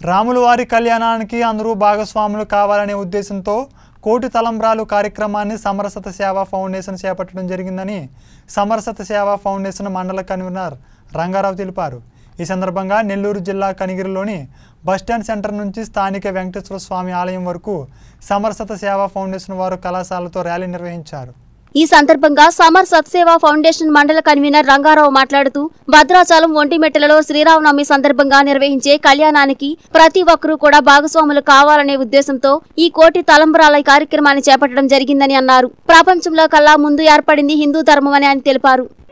రాముల వారి కళ్యాణానికి అందరూ భాగస్వాములు కావాలనే ఉద్దేశంతో కోటి తలంబ్రాలు కార్యక్రమాన్ని సమరసత సేవా ఫౌండేషన్ చేపట్టడం జరిగిందని సమరసత సేవా ఫౌండేషన్ మండల కన్వీనర్ రంగారావు తెలిపారు ఈ సందర్భంగా నెల్లూరు జిల్లా కనిగిరిలోని బస్టాండ్ సెంటర్ నుంచి స్థానిక వెంకటేశ్వర స్వామి ఆలయం వరకు సమరసత సేవా ఫౌండేషన్ వారు కళాశాలతో ర్యాలీ నిర్వహించారు ఈ సందర్భంగా సమర్ సత్సేవా ఫౌండేషన్ మండల కన్వీనర్ రంగారావు మాట్లాడుతూ భద్రాచలం ఒంటిమెట్టలలో శ్రీరామనవమి సందర్భంగా నిర్వహించే కళ్యాణానికి ప్రతి ఒక్కరూ కూడా భాగస్వాములు కావాలనే ఉద్దేశంతో ఈ కోటి తలంబరాల కార్యక్రమాన్ని చేపట్టడం జరిగిందని అన్నారు ప్రపంచంలో కల్లా ముందు ఏర్పడింది హిందూ ధర్మం అని ఆయన తెలిపారు